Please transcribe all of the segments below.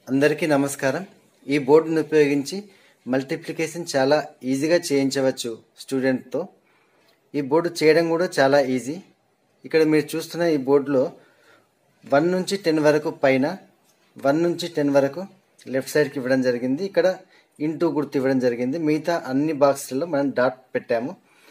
అందరికీ నమస్కారం ఈ బోర్డును ఉపయోగించి మల్టిప్లికేషన్ చాలా ఈజీగా చేయించవచ్చు స్టూడెంట్తో ఈ బోర్డు చేయడం కూడా చాలా ఈజీ ఇక్కడ మీరు చూస్తున్న ఈ బోర్డులో వన్ నుంచి టెన్ వరకు పైన వన్ నుంచి టెన్ వరకు లెఫ్ట్ సైడ్కి ఇవ్వడం జరిగింది ఇక్కడ ఇంటూ గుర్తు ఇవ్వడం జరిగింది మిగతా అన్ని బాక్స్లలో మనం డాట్ పెట్టాము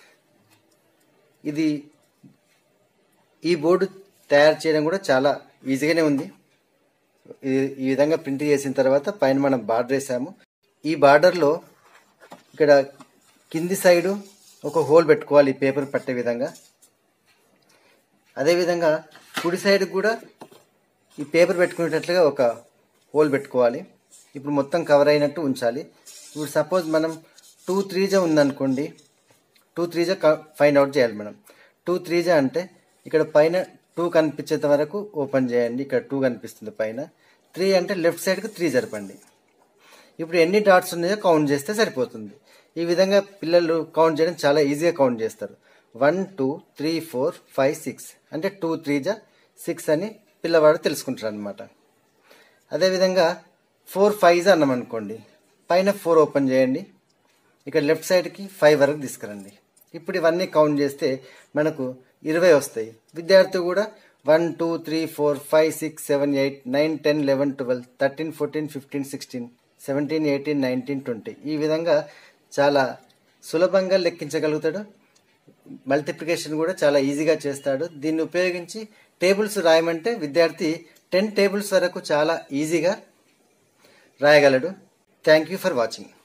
ఇది ఈ బోర్డు తయారు చేయడం కూడా చాలా ఈజీగానే ఉంది ఇది ఈ విధంగా ప్రింట్ చేసిన తర్వాత పైన మనం బార్డర్ వేసాము ఈ బార్డర్లో ఇక్కడ కింది సైడు ఒక హోల్ పెట్టుకోవాలి ఈ పేపర్ పట్టే విధంగా అదేవిధంగా కుడి సైడ్ కూడా ఈ పేపర్ పెట్టుకునేటట్లుగా ఒక హోల్ పెట్టుకోవాలి ఇప్పుడు మొత్తం కవర్ అయినట్టు ఉంచాలి ఇప్పుడు సపోజ్ మనం టూ త్రీజా ఉందనుకోండి టూ త్రీజా ఫైండ్ అవుట్ చేయాలి మనం టూ త్రీజా అంటే ఇక్కడ పైన టూ కనిపించేంత వరకు ఓపెన్ చేయండి ఇక్కడ టూ కనిపిస్తుంది పైన త్రీ అంటే లెఫ్ట్ సైడ్కి త్రీ జరపండి ఇప్పుడు ఎన్ని డాట్స్ ఉన్నాయో కౌంట్ చేస్తే సరిపోతుంది ఈ విధంగా పిల్లలు కౌంట్ చేయడం చాలా ఈజీగా కౌంట్ చేస్తారు one two three four five six అంటే టూ త్రీ జా సిక్స్ అని పిల్లవాడు తెలుసుకుంటారు అనమాట అదేవిధంగా ఫోర్ ఫైవ్ జా అన్నాం అనుకోండి పైన ఫోర్ ఓపెన్ చేయండి ఇక్కడ లెఫ్ట్ సైడ్కి ఫైవ్ వరకు తీసుకురండి ఇప్పుడు ఇవన్నీ కౌంట్ చేస్తే మనకు ఇరవై వస్తాయి విద్యార్థి కూడా one two three four five six seven eight nine ten eleven twelve thirteen fourteen fifteen sixteen seventeen eighteen nineteen twenty ఈ విధంగా చాలా సులభంగా లెక్కించగలుగుతాడు మల్టిప్లికేషన్ కూడా చాలా ఈజీగా చేస్తాడు దీన్ని ఉపయోగించి టేబుల్స్ రాయమంటే విద్యార్థి టెన్ టేబుల్స్ వరకు చాలా ఈజీగా రాయగలడు థ్యాంక్ యూ ఫర్ వాచింగ్